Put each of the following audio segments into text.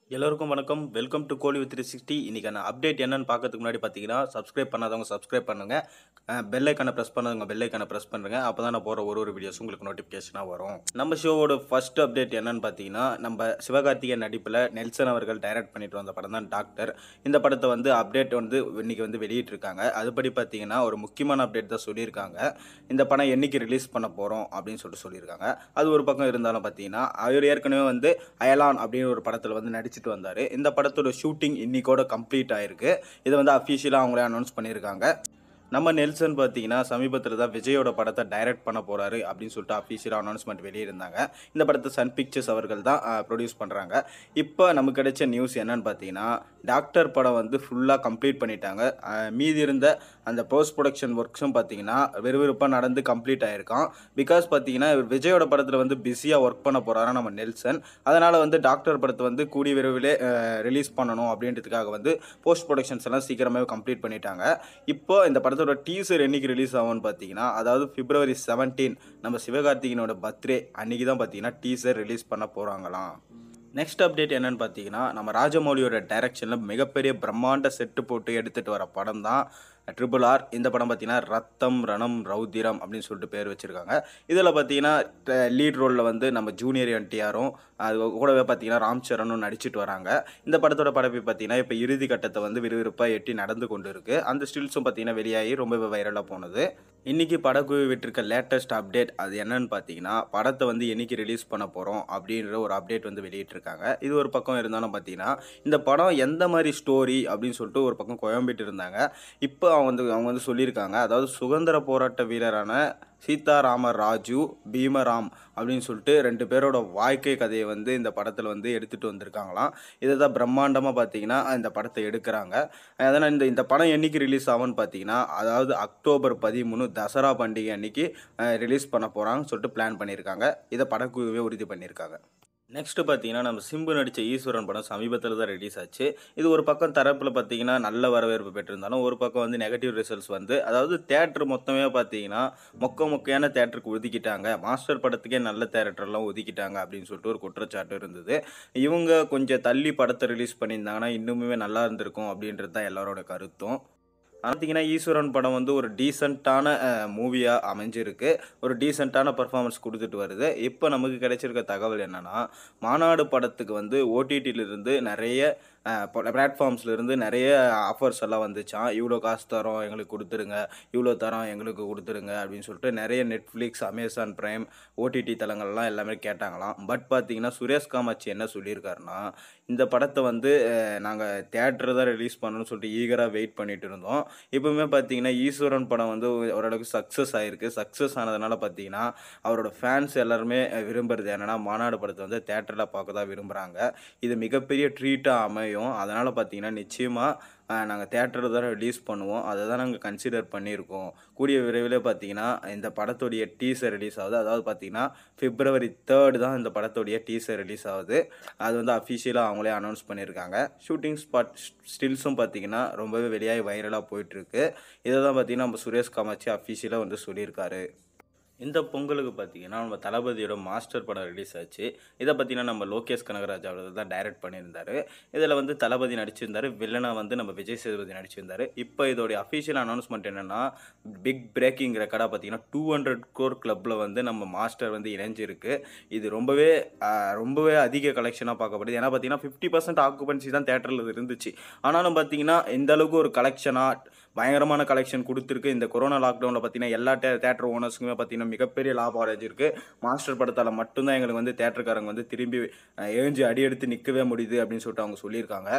எல்லோருக்கும் வணக்கம் welcome to Kolly with three sixty இன்றைக்கான அப்டேட் என்னன்னு பார்க்கறதுக்கு முன்னாடி பார்த்தீங்கன்னா சப்ஸ்கிரைப் பண்ணாதவங்க சப்ஸ்கிரைப் பண்ணுங்கள் பெல் ஐக்கானை ப்ரெஸ் பண்ணாதவங்க பெல் ஐக்கானை ப்ரெஸ் பண்ணுங்கள் அப்போ தான் நான் போகிற ஒரு ஒரு வீடியோஸ் உங்களுக்கு நோட்டிஃபிகேஷனாக வரும் நம்ம ஷோவோட ஃபர்ஸ்ட் அப்டேட் என்னன்னு பார்த்தீங்கன்னா நம்ம சிவகார்த்திகேயன் நடிப்பில் நெல்சன் அவர்கள் டைரக்ட் பண்ணிட்டு வந்த படம் தான் டாக்டர் இந்த படத்தை வந்து அப்டேட் வந்து இன்னைக்கு வந்து வெளியிட்டிருக்காங்க அதுபடி பார்த்தீங்கன்னா ஒரு முக்கியமான அப்டேட் தான் சொல்லியிருக்காங்க இந்த படம் என்னைக்கு ரிலீஸ் பண்ண போகிறோம் அப்படின்னு சொல்லிட்டு சொல்லியிருக்காங்க அது ஒரு பக்கம் இருந்தாலும் பார்த்தீங்கன்னா அவர் ஏற்கனவே வந்து அயலான் அப்படின்னு ஒரு படத்தில் வந்து நடிச்சிட்டு வந்தார் இந்த படத்தோட ஷூட்டிங் இன்னைக்கோட கம்ப்ளீட் ஆயிருக்கு இதை வந்து அஃபிஷியலாக அவங்களே அனௌன்ஸ் பண்ணியிருக்காங்க நம்ம நெல்சன் பார்த்தீங்கன்னா சமீபத்தில் தான் விஜயோட படத்தை டைரக்ட் பண்ண போகிறாரு அப்படின்னு சொல்லிட்டு அஃபீஷியலாக அனௌன்ஸ்மெண்ட் வெளியிருந்தாங்க இந்த படத்தை சன் பிக்சர்ஸ் அவர்கள் தான் ப்ரொடியூஸ் பண்ணுறாங்க இப்போ நமக்கு கிடைச்ச நியூஸ் என்னன்னு பார்த்தீங்கன்னா டாக்டர் படம் வந்து ஃபுல்லாக கம்ப்ளீட் பண்ணிட்டாங்க அஹ், மீதி இருந்த அந்த போஸ்ட் ப்ரொடக்ஷன் ஒர்க்ஸும் பார்த்தீங்கன்னா விறுவிறுப்பாக நடந்து கம்ப்ளீட் ஆயிருக்கான் பிகாஸ் பார்த்தீங்கன்னா இவர் விஜயோட படத்தில் வந்து பிஸியாக ஒர்க் பண்ண போகிறாரா நம்ம நெல்சன் அதனால் வந்து டாக்டர் படத்தை வந்து கூடிய விரைவிலே ரிலீஸ் பண்ணணும் அப்படின்றதுக்காக வந்து போஸ்ட் ப்ரொடக்ஷன்ஸ் எல்லாம் சீக்கிரமாகவே கம்ப்ளீட் பண்ணிட்டாங்க இப்போ இந்த படத்தோட டீசர் என்னைக்கு ரிலீஸ் ஆகும்னு பார்த்தீங்கன்னா அதாவது பிப்ரவரி செவன்டீன் நம்ம சிவகார்த்திகேயனோட பர்த்டே அன்னைக்கு தான் பார்த்தீங்கன்னா டீசர் ரிலீஸ் பண்ண போகிறாங்களாம் நெக்ஸ்ட் அப்டேட் என்னன்னு பார்த்தீங்கன்னா நம்ம ராஜமௌலியோட டைரக்ஷனில் மிகப்பெரிய பிரம்மாண்ட செட்டு போட்டு எடுத்துகிட்டு வர படம் தான் ட்ரிபிள் ஆர் இந்த படம் பார்த்தீங்கன்னா ரத்தம் ரணம் ரௌதிரம் அப்படின்னு சொல்லிட்டு பேர் வச்சுருக்காங்க இதில் பார்த்தீங்கன்னா லீட் ரோலில் வந்து நம்ம ஜூனியர் என்டிஆரும் அது கூடவே பார்த்தீங்கன்னா ராம் சரணும் நடிச்சிட்டு வராங்க இந்த படத்தோட படப்பை பார்த்தீங்கன்னா இப்போ இறுதி கட்டத்தை வந்து விறுவிறுப்பாக எட்டி நடந்து கொண்டு இருக்கு அந்த ஸ்டில்ஸும் பார்த்தீங்கன்னா வெளியாகி ரொம்பவே வைரலாக போனது இன்னைக்கு படக்குழு விட்டிருக்க லேட்டஸ்ட் அப்டேட் அது என்னன்னு பார்த்தீங்கன்னா படத்தை வந்து என்னைக்கு ரிலீஸ் பண்ண போகிறோம் அப்படின்ற ஒரு அப்டேட் வந்து வெளியிட்டிருக்காங்க இது ஒரு பக்கம் இருந்தாலும் பார்த்தீங்கன்னா இந்த படம் எந்த மாதிரி ஸ்டோரி அப்படின்னு சொல்லிட்டு ஒரு பக்கம் குழம்பிட்டு இருந்தாங்க இப்போ அவங்க வந்து அவங்க வந்து சொல்லியிருக்காங்க அதாவது சுதந்திர போராட்ட வீரரான சீதாராம ராஜு பீமராம் அப்படின்னு சொல்லிட்டு ரெண்டு பேரோட வாழ்க்கை கதையை வந்து இந்த படத்தில் வந்து எடுத்துகிட்டு வந்திருக்காங்களாம் இதை தான் பிரம்மாண்டமாக பார்த்தீங்கன்னா இந்த படத்தை எடுக்கிறாங்க அதனால் இந்த இந்த படம் என்னைக்கு ரிலீஸ் ஆகும்னு பார்த்தீங்கன்னா அதாவது அக்டோபர் பதிமூணு தசரா பண்டிகை அன்னைக்கு ரிலீஸ் பண்ண போகிறாங்கன்னு சொல்லிட்டு பிளான் பண்ணியிருக்காங்க இதை படக்குழுவே உறுதி பண்ணியிருக்காங்க நெக்ஸ்ட் பார்த்தீங்கன்னா நம்ம சிம்பு நடித்த ஈஸ்வரன் படம் சமீபத்தில் தான் ரிலீஸ் ஆச்சு இது ஒரு பக்கம் தரப்பில் பார்த்தீங்கன்னா நல்ல வரவேற்பு பெற்றிருந்தாலும் ஒரு பக்கம் வந்து நெகட்டிவ் ரிசல்ட்ஸ் வந்து அதாவது தேட்டர் மொத்தமே பார்த்தீங்கன்னா மொக்க மொக்கையான தேட்டருக்கு ஒதுக்கிட்டாங்க மாஸ்டர் படத்துக்கே நல்ல தேட்டர்லாம் ஒதுக்கிட்டாங்க அப்படின்னு சொல்லிட்டு ஒரு குற்றச்சாட்டு இருந்தது இவங்க கொஞ்சம் தள்ளி படத்தை ரிலீஸ் பண்ணியிருந்தாங்கன்னா இன்னுமே நல்லா இருந்திருக்கும் அப்படின்றது தான் எல்லாரோட கருத்தும் பார்த்தீங்கன்னா ஈஸ்வரன் படம் வந்து ஒரு டீசெண்டான மூவியாக அமைஞ்சிருக்கு ஒரு டீசெண்டான பர்ஃபார்மன்ஸ் கொடுத்துட்டு வருது இப்போ நமக்கு கிடைச்சிருக்க தகவல் என்னன்னா மாநாடு படத்துக்கு வந்து ஓடிடியிலிருந்து நிறைய பிளாட்ஃபார்ம்ஸ்ல இருந்து நிறைய ஆஃபர்ஸ் எல்லாம் வந்துச்சான் இவ்வளோ காசு தரோம் எங்களுக்கு கொடுத்துருங்க இவ்வளோ தரோம் எங்களுக்கு கொடுத்துருங்க அப்படின்னு சொல்லிட்டு நிறைய நெட்ஃப்ளிக்ஸ் அமேசான் ப்ரைம் ஓடிடி தளங்கள்லாம் எல்லாமே கேட்டாங்களாம் பட் பார்த்தீங்கன்னா சுரேஷ் காமாட்சி என்ன சொல்லியிருக்காருன்னா இந்த படத்தை வந்து நாங்கள் தேட்டர் தான் ரிலீஸ் பண்ணணும்னு சொல்லிட்டு ஈகராக வெயிட் பண்ணிட்டு இருந்தோம் இப்போவுமே பார்த்தீங்கன்னா ஈஸ்வரன் படம் வந்து ஓரளவுக்கு சக்ஸஸ் ஆயிருக்கு சக்ஸஸ் ஆனதுனால பார்த்தீங்கன்னா அவரோட ஃபேன்ஸ் எல்லாருமே விரும்புறது என்னன்னா மாநாடு படத்தை வந்து தேட்டரில் பார்க்க தான் விரும்புகிறாங்க இது மிகப்பெரிய ட்ரீட்டாக அமையும் அதனால் பார்த்தீங்கன்னா நிச்சயமாக நாங்கள் தேட்டரில் தான் ரிலீஸ் பண்ணுவோம் அதை தான் நாங்கள் கன்சிடர் பண்ணியிருக்கோம் கூடிய விரைவில் பார்த்தீங்கன்னா இந்த படத்துடைய டீசர் ரிலீஸ் ஆகுது அதாவது பார்த்தீங்கன்னா பிப்ரவரி தேர்டு தான் இந்த படத்துடைய டீசர் ரிலீஸ் ஆகுது அது வந்து அஃபிஷியலாக அவங்களே அனௌன்ஸ் பண்ணியிருக்காங்க ஷூட்டிங் ஸ்பாட் ஸ்டில்ஸும் பார்த்தீங்கன்னா ரொம்பவே வெளியாகி வைரலாக போயிட்டுருக்கு இதை தான் பார்த்தீங்கன்னா நம்ம சுரேஷ் காமாட்சி அஃபிஷியலாக வந்து சொல்லியிருக்காரு இந்த பொங்கலுக்கு பார்த்தீங்கன்னா நம்ம தளபதியோட மாஸ்டர் படம் ரிலீஸ் ஆச்சு இதை பார்த்தீங்கன்னா நம்ம லோகேஷ் கனகராஜ் அவர்கள் தான் டைரக்ட் பண்ணியிருந்தாரு இதில் வந்து தளபதி நடிச்சிருந்தாரு வில்லனா வந்து நம்ம விஜய் சேதுபதி நடிச்சிருந்தாரு இப்போ இதோடைய அஃபிஷியல் அனௌன்ஸ்மெண்ட் என்னன்னா பிக் பிரேக்கிங் ரெக்கார்டாக பார்த்தீங்கன்னா டூ ஹண்ட்ரட் கோர் கிளப்பில் வந்து நம்ம மாஸ்டர் வந்து இணைஞ்சிருக்கு இது ரொம்பவே ஆஹ், ரொம்பவே அதிக கலெக்ஷனாக பார்க்கப்படுது ஏன்னா பார்த்தீங்கன்னா ஃபிஃப்டி பர்சன்ட் ஆக்குபன்சி தான் தேட்டரில் இருந்துச்சு ஆனாலும் பார்த்தீங்கன்னா இந்த அளவுக்கு ஒரு கலெக்ஷனாக பயங்கரமான கலெக்ஷன் கொடுத்துருக்கு இந்த கொரோனா லாக்டவுனில் பார்த்தீங்கன்னா எல்லா தே தேட்டர் ஓனர்ஸுக்குமே பார்த்தீங்கன்னா மிகப்பெரிய லாபம் அடைஞ்சிருக்கு மாஸ்டர் படத்தால் மட்டும்தான் எங்களுக்கு வந்து தேட்டருக்காரங்க வந்து திரும்பி அஹ், எழுஞ்சி அடி எடுத்து நிற்கவே முடியுது அப்படின்னு சொல்லிட்டு அவங்க சொல்லியிருக்காங்க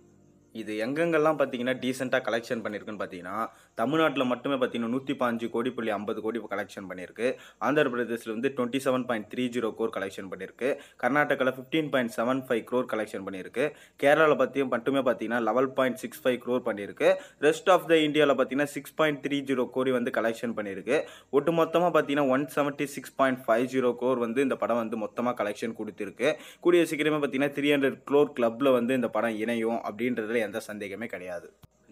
இது எங்கெங்கெல்லாம் பார்த்தீங்கன்னா டீசெண்டாக கலெக்ஷன் பண்ணியிருக்குன்னு பார்த்தீங்கன்னா தமிழ்நாட்டில் மட்டுமே பார்த்தீங்கன்னா நூற்றி பாஞ்சு கோடி புள்ளி ஐம்பது கோடி கலெக்ஷன் பண்ணியிருக்கு ஆந்திர பிரதேசில் வந்து twenty seven point three zero crore collection பண்ணியிருக்கு கர்நாடகாவில் fifteen point seven five crore collection பண்ணியிருக்கு கேரளாவில் பற்றியும் மட்டுமே பார்த்தீங்கன்னா level point six five crore பண்ணியிருக்கு ரெஸ்ட் ஆஃப் த இந்தியாவில் பார்த்தீங்கன்னா சிக்ஸ் பாயிண்ட் த்ரீ ஜீரோ கோடி வந்து கலெக்ஷன் பண்ணியிருக்கு ஒட்டு மொத்தமாக பார்த்தீங்கன்னா one seventy six point five zero crore வந்து இந்த படம் வந்து மொத்தமாக கலெக்ஷன் கொடுத்துருக்கு கூடிய சீக்கிரமே பார்த்தீங்கன்னா த்ரீ ஹண்ட்ரட் க்ளோர் கிளப்பில் வந்து இந்த படம் இணையும் அப்படின்றதுல எந்த சந்தேகமே கிடையாது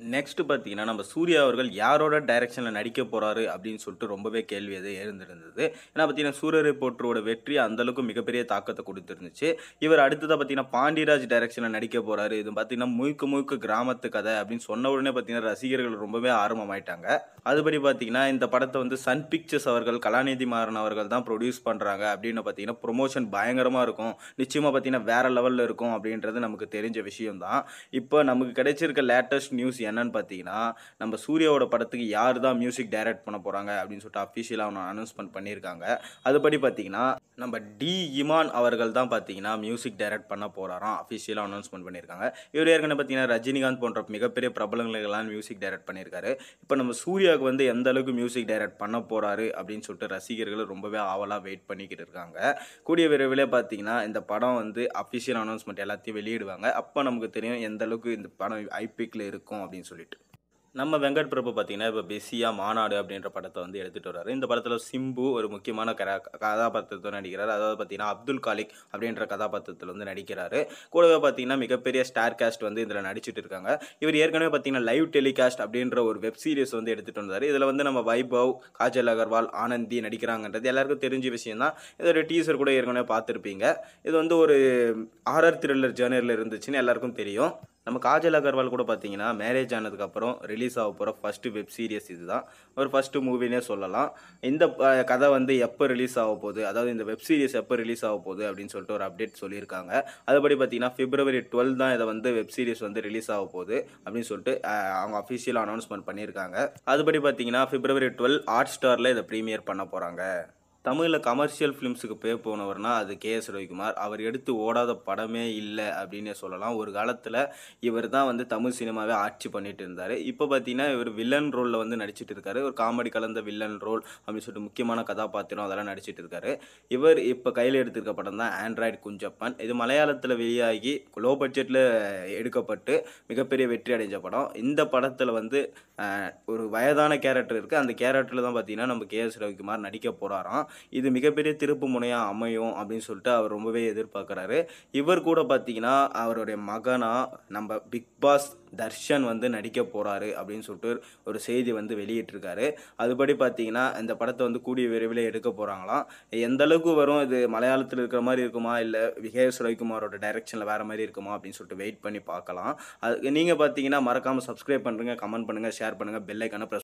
நெக்ஸ்ட் பார்த்தீங்கன்னா நம்ம சூர்யா அவர்கள் யாரோட டைரக்ஷனில் நடிக்க போகிறாரு அப்படின்னு சொல்லிட்டு ரொம்பவே கேள்வி அது எழுந்திருந்தது ஏன்னா பார்த்தீங்கன்னா சூரிய போற்றோட வெற்றி அந்தளவுக்கு மிகப்பெரிய தாக்கத்தை கொடுத்துருந்துச்சு இவர் அடுத்ததாக பார்த்தீங்கன்னா பாண்டியராஜ் டைரக்ஷனில் நடிக்க போகிறாரு இது பார்த்தீங்கன்னா முழுக்க முழுக்க கிராமத்து கதை அப்படின்னு சொன்ன உடனே பார்த்தீங்கன்னா ரசிகர்கள் ரொம்பவே ஆர்வமாயிட்டாங்க அதுபடி பார்த்தீங்கன்னா இந்த படத்தை வந்து சன் பிக்சர்ஸ் அவர்கள் கலாநிதி மாறன் அவர்கள் தான் ப்ரொடியூஸ் பண்ணுறாங்க அப்படின்னு பார்த்தீங்கன்னா ப்ரொமோஷன் பயங்கரமாக இருக்கும் நிச்சயமாக பார்த்தீங்கன்னா வேற லெவலில் இருக்கும் அப்படின்றது நமக்கு தெரிஞ்ச விஷயம் தான் இப்போ நமக்கு கிடைச்சிருக்க லேட்டஸ்ட் நியூஸ் என்னன்னு பார்த்தீங்கன்னா நம்ம சூர்யாவோட படத்துக்கு யார் தான் மியூசிக் டைரக்ட் பண்ண போகிறாங்க அப்படின்னு சொல்லிட்டு அஃபிஷியலாக ஒன்று அனௌன்ஸ்மெண்ட் பண்ணியிருக்காங்க அதுபடி பார்த்தீங்கன்னா நம்ம டி இமான் அவர்கள் தான் பார்த்தீங்கன்னா மியூசிக் டைரக்ட் பண்ண போகிறாராம் அஃபிஷியலாக அனௌன்ஸ்மெண்ட் பண்ணியிருக்காங்க இவர் ஏற்கனவே பார்த்தீங்கன்னா ரஜினிகாந்த் போன்ற மிகப்பெரிய பிரபலங்களுக்கெல்லாம் மியூசிக் டைரக்ட் பண்ணியிருக்காரு இப்போ நம்ம சூர்யாவுக்கு வந்து எந்த அளவுக்கு மியூசிக் டைரக்ட் பண்ண போகிறாரு அப்படின்னு சொல்லிட்டு ரசிகர்கள் ரொம்பவே ஆவலாக வெயிட் பண்ணிக்கிட்டு இருக்காங்க கூடிய விரைவிலே பார்த்தீங்கன்னா இந்த படம் வந்து அஃபிஷியல் அனௌன்ஸ்மெண்ட் எல்லாத்தையும் வெளியிடுவாங்க அப்போ நமக்கு தெரியும் எந்த அளவுக்கு இந்த படம் ஐபிக்கில் இருக்கும் அப்படின்னு சொல்லிட்டு நம்ம வெங்கட் பிரபு பார்த்தீங்கன்னா இப்போ பெசியா மாநாடு அப்படின்ற படத்தை வந்து எடுத்துகிட்டு வர்றாரு இந்த படத்தில் சிம்பு ஒரு முக்கியமான கர கதாபாத்திரத்தில் நடிக்கிறார் அதாவது பார்த்தீங்கன்னா அப்துல் காலிக் அப்படின்ற கதாபாத்திரத்தில் வந்து நடிக்கிறாரு கூடவே பார்த்தீங்கன்னா மிகப்பெரிய ஸ்டார் காஸ்ட் வந்து இதில் நடிச்சிட்டு இருக்காங்க இவர் ஏற்கனவே பார்த்தீங்கன்னா லைவ் டெலிகாஸ்ட் அப்படின்ற ஒரு வெப் சீரிஸ் வந்து எடுத்துகிட்டு வந்தார் இதில் வந்து நம்ம வைபவ் காஜல் அகர்வால் ஆனந்தி நடிக்கிறாங்கன்றது எல்லாருக்கும் தெரிஞ்ச விஷயம் தான் இதோட டீசர் கூட ஏற்கனவே பார்த்துருப்பீங்க இது வந்து ஒரு ஹாரர் த்ரில்லர் ஜேர்னரில் இருந்துச்சுன்னு எல்லாருக்கும் தெரியும் நம்ம காஜல் அகர்வால் கூட பார்த்தீங்கன்னா மேரேஜ் ஆனதுக்கப்புறம் ரிலீஸ் ஆக போகிற ஃபஸ்ட்டு வெப் சீரிஸ் இதுதான் ஒரு ஃபஸ்ட்டு மூவினே சொல்லலாம் இந்த அஹ், கதை வந்து எப்போ ரிலீஸ் ஆக போகுது அதாவது இந்த வெப் சீரிஸ் எப்போ ரிலீஸ் ஆக போகுது அப்படின்னு சொல்லிட்டு ஒரு அப்டேட் சொல்லியிருக்காங்க அதுபடி பார்த்தீங்கன்னா பிப்ரவரி டுவெல் தான் இதை வந்து வெப் சீரிஸ் வந்து ரிலீஸ் ஆக போகுது அப்படின்னு சொல்லிட்டு அஹ், அவங்க அஃபிஷியல் அனௌன்ஸ்மெண்ட் பண்ணியிருக்காங்க அதுபடி பார்த்தீங்கன்னா பிப்ரவரி டுவெல் ஹாட் ஸ்டாரில் இதை ப்ரீமியர் பண்ண போகிறாங்க தமிழில் கமர்ஷியல் ஃபிலிம்ஸுக்கு பேர் போனவர்னா அது கே எஸ் ரவிக்குமார் அவர் எடுத்து ஓடாத படமே இல்லை அப்படின்னே சொல்லலாம் ஒரு காலத்தில் இவர் தான் வந்து தமிழ் சினிமாவே ஆட்சி பண்ணிட்டு இருந்தார் இப்போ பார்த்தீங்கன்னா இவர் வில்லன் ரோலில் வந்து நடிச்சிட்டு இருக்காரு ஒரு காமெடி கலந்த வில்லன் ரோல் அப்படின்னு சொல்லிட்டு முக்கியமான கதாபாத்திரம் அதெல்லாம் நடிச்சிட்டு இருக்காரு இவர் இப்போ கையில் எடுத்திருக்க படம் தான் ஆண்ட்ராய்டு குஞ்சப்பன் இது மலையாளத்தில் வெளியாகி லோ பட்ஜெட்டில் எடுக்கப்பட்டு மிகப்பெரிய வெற்றி அடைஞ்ச படம் இந்த படத்தில் வந்து அஹ், ஒரு வயதான கேரக்டர் இருக்குது அந்த கேரக்டரில் தான் பார்த்தீங்கன்னா நம்ம கே எஸ் ரவிக்குமார் நடிக்க போகிறாராம் இது மிகப்பெரிய திருப்பு முனையாக அமையும் அப்படின்னு சொல்லிட்டு அவர் ரொம்பவே எதிர்பார்க்குறாரு இவர் கூட பார்த்தீங்கன்னா அவருடைய மகனா நம்ம பிக் பாஸ் தர்ஷன் வந்து நடிக்க போகிறாரு அப்படின்னு சொல்லிட்டு ஒரு செய்தி வந்து வெளியிட்டிருக்காரு அதுபடி பார்த்தீங்கன்னா இந்த படத்தை வந்து கூடிய விரைவில் எடுக்க போகிறாங்களாம் எந்த அளவுக்கு வரும் இது மலையாளத்தில் இருக்கிற மாதிரி இருக்குமா இல்லை விகேஷ் ரவிக்குமாரோட டைரக்ஷனில் வேறு மாதிரி இருக்குமா அப்படின்னு சொல்லிட்டு வெயிட் பண்ணி பார்க்கலாம் அது நீங்கள் பார்த்தீங்கன்னா மறக்காமல் சப்ஸ்கிரைப் பண்ணுறங்க கமெண்ட் பண்ணுங்கள் ஷேர் பண்ணுங்கள் பெல் ஐக்கான ப்ரெஸ்